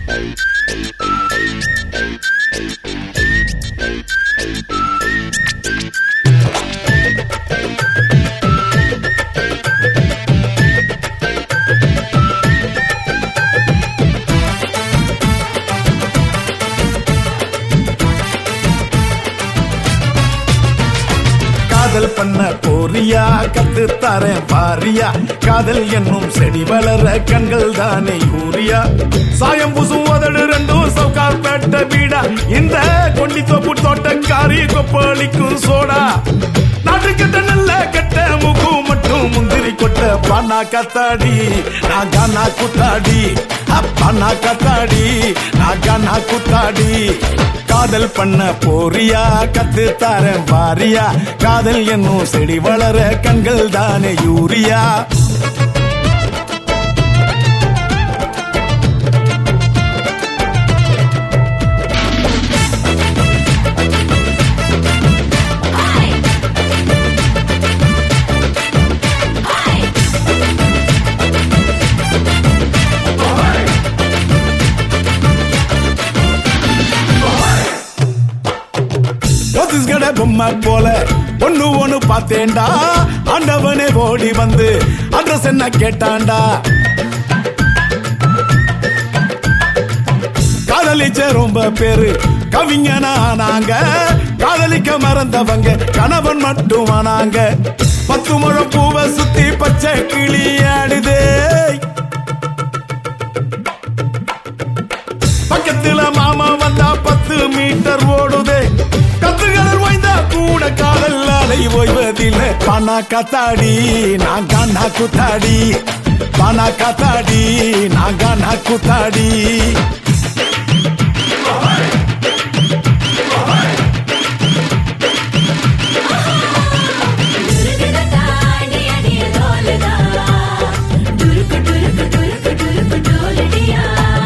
காதல் பண்ண போறியா கத்து தரேன் பாரியா காதல் என்னும் செடி வளர கண்கள் தானே யூரியா சாயம் பூசும் உதடு ரெண்டும் சவுக்கார் பேட்ட வீடா இந்த கொண்டி தோப்பு தோட்டக்காரி கொப்பளிக்கும் சோடா நாட்டு கட்ட நல்ல கட்ட முகு மட்டும் முந்திரி கொட்ட பானா கத்தாடி நான் கானா குத்தாடி அப்பானா கத்தாடி நான் கானா குத்தாடி காதல் பண்ண போறியா கத்து தரேன் பாரியா காதல் என்னும் செடி வளர கண்கள் தானே யூரியா சத்தீஸ்கட பொம்மை போல ஒண்ணு ஒண்ணு பார்த்தேன்டா ஆண்டவனே ஓடி வந்து அட்ரஸ் என்ன கேட்டான்டா காதலிச்ச ரொம்ப பேரு கவிஞனா நாங்க காதலிக்க மறந்தவங்க கணவன் மட்டும் ஆனாங்க பத்து முழம் பூவை சுத்தி பச்சை கிளி ஆடுதே பக்கத்துல மாமா வந்தா பத்து மீட்டர் ஓடுதே கத்துகள் வாய்ந்தா கூட காதல் அலை ஓய்வதில்லை பணா கத்தாடி நான் கானா குத்தாடி பணா கத்தாடி நான் கானா குத்தாடி டுருக்குதா, அடி அடிய டோலுதா. டுருக்கு டுருக்கு டுருக்கு டுருக்கு டோலடியா.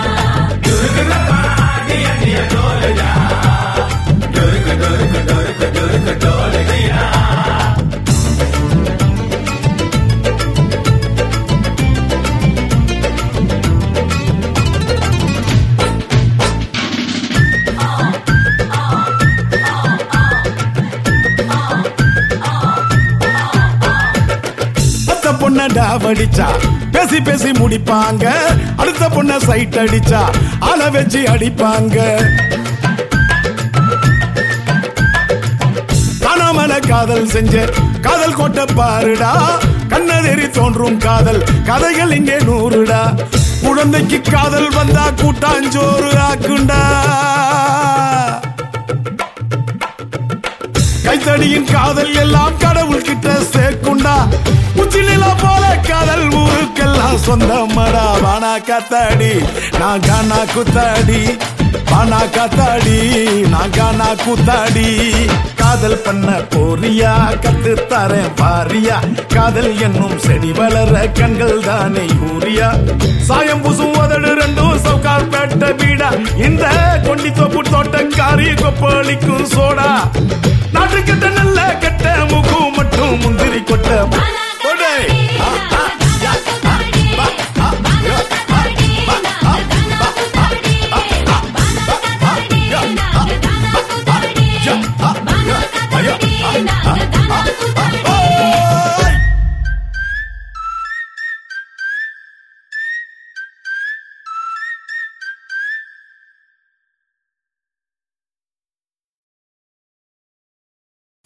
அத்த பொண்ண டாவடிச்சா பேசி பேசி முடிப்பாங்க அடுத்த பொண்ண சைட் அடிச்சா ஆள வச்சு அடிப்பாங்க காணாமல காதல் செஞ்ச காதல் கோட்டை பாருடா கண்ணதெறி தோன்றும் காதல் கதைகள் இங்கே நூறுடா குழந்தைக்கு காதல் வந்தா கூட்டாஞ்சோறு ஆக்குண்டா கைத்தடியின் காதல் எல்லாம் கடவுள் கிட்ட சேர்க்குண்டா உச்சிலில போல காதல் ஊருக்கெல்லாம் சொந்தமடா வானா கத்தாடி நான் கானா குத்தாடி வானா கத்தாடி நான் கானா குத்தாடி காதல் பண்ண போறியா கத்து தரேன் பாரியா காதல் என்னும் செடி வளர கண்கள் தானே யூரியா சாயம் பூசும் உதடு ரெண்டும் சவுக்கார் பேட்ட வீடா இந்த கொண்டி தோப்பு தோட்டக்காரி கொப்பளிக்கும் சோடா நாட்டு கட்ட நல்ல கட்ட முகு மட்டும் முந்திரி கொட்ட பானா